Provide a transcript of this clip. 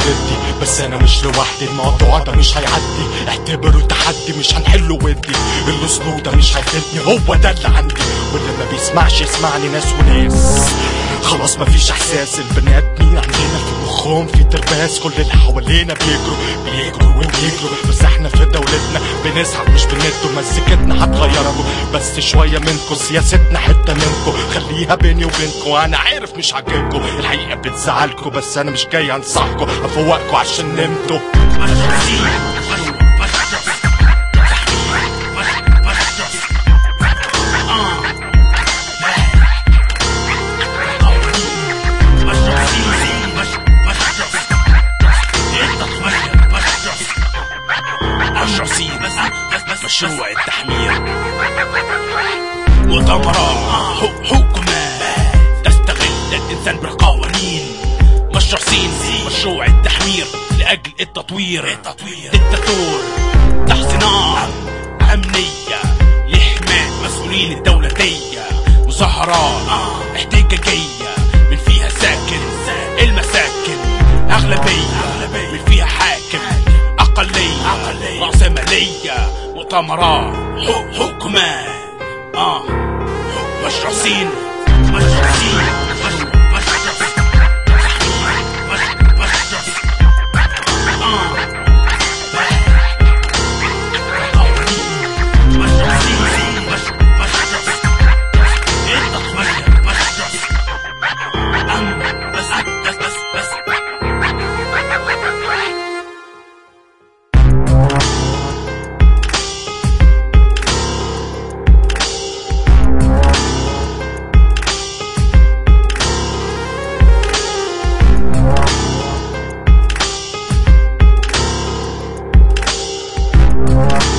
ضدي بس انا مش لوحدي الموضوع ده مش هيعدي اعتبره تحدي مش هنحله ودي الاسلوب ده مش هيفيدني هو ده اللي عندي واللي ما بيسمعش يسمعني ناس وناس خلاص مفيش احساس البني ادمين عندنا في مخهم في ترباس كل اللي حوالينا بيجروا بيجروا وبيجروا بس احنا في دولتنا بنسعى مش بندوا مزيكتنا هتغيركوا بس شويه منكم سياستنا حته منكم خليها بيني وبينكم انا عارف مش عاجبكم الحقيقه بتزعلكم بس انا مش جاي انصحكم افوقكم عشان نمتوا الرصيد مشروع التحمير مؤتمرات حكومات تستغل الإنسان بالقوانين مشروع سين مشروع التحمير لأجل التطوير دكتاتور تحصينات أمنية لحماية مسؤولين الدولتية مظاهرات احتجاجية من فيها ساكن المساكن أغلبية من فيها حاكم أقلية رأسمالية مؤتمرات حكومات آه مشروع سين مشروع سين Thank